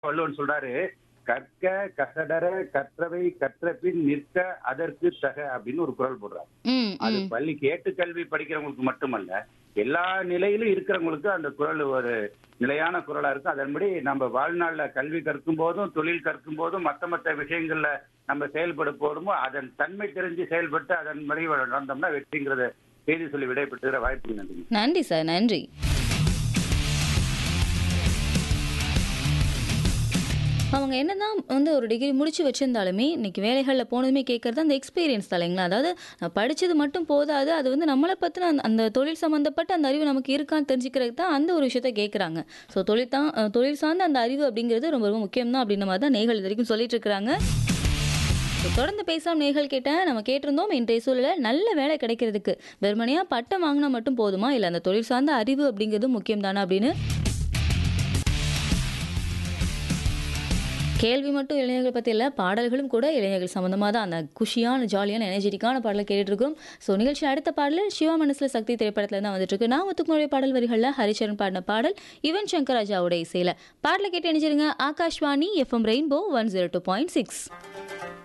வள்ளுவன் சொல்றாரு கற்க கசடர கற்றவை கற்றபின் நிற்க அதற்கு தக அப்படின்னு ஒரு குரல் போடுறாரு ம், அது ம். பள்ளி கேட்டு கல்வி படிக்கிறவங்களுக்கு மட்டுமல்ல எல்லா நிலையிலும் இருக்கிறவங்களுக்கு அந்த குரல் ஒரு நிலையான குரலா இருக்கும் அதன்படி நம்ம வாழ்நாள்ல கல்வி கற்கும் போதும் தொழில் கற்கும் போதும் மத்த மத்த விஷயங்கள்ல நம்ம செயல்பட போதுமோ அதன் தன்மை தெரிஞ்சு செயல்பட்டு அதன் முறை நடந்தோம்னா வெற்றிங்கிறத செய்தி சொல்லி விடைபெற்றுகிற வாய்ப்பு நன்றி நன்றி சார் நன்றி அவங்க என்னதான் வந்து ஒரு டிகிரி முடிச்சு வச்சிருந்தாலுமே இன்னைக்கு வேலைகளில் போனதுமே கேட்கறது அந்த எக்ஸ்பீரியன்ஸ் தான் இல்லைங்களா அதாவது நான் படிச்சது மட்டும் போதாது அது வந்து நம்மளை பற்றின அந்த அந்த தொழில் சம்மந்தப்பட்ட அந்த அறிவு நமக்கு இருக்கான்னு தெரிஞ்சுக்கிறதுக்கு தான் அந்த ஒரு விஷயத்த கேட்குறாங்க ஸோ தொழில் தான் அஹ், தொழில் சார்ந்த அந்த அறிவு அப்படிங்கிறது ரொம்ப ரொம்ப முக்கியம் தான் அப்படின்ற மாதிரி தான் நேர்கள் இது வரைக்கும் சொல்லிட்டு இருக்கிறாங்க ஸோ தொடர்ந்து பேசாம நேர்கள் கேட்டேன் நம்ம கேட்டிருந்தோம் இன்றைய சூழலில் நல்ல வேலை கிடைக்கிறதுக்கு வெறுமனையாக பட்டம் வாங்கினா மட்டும் போதுமா இல்லை அந்த தொழில் சார்ந்த அறிவு அப்படிங்கிறது முக்கியம் தானே அப்படின்னு கேள்வி மட்டும் இளைஞர்கள் பற்றி இல்லை பாடல்களும் கூட இளைஞர்கள் சம்மந்தமாக தான் அந்த குஷியான ஜாலியான எனர்ஜெட்டிக்கான பாடலை கேட்டுட்டு இருக்கோம் ஸோ நிகழ்ச்சி அடுத்த பாடல் சிவா மனசில் சக்தி திரைப்படத்தில் தான் வந்துட்டு இருக்கு நான் முத்துக்குமரி பாடல் வரிகளில் ஹரிச்சரன் பாடின பாடல் யுவன் சங்கர் ராஜாவோட இசையில் பாடலை கேட்டு இணைஞ்சிருங்க Akashvani FM rainbow one zero two point six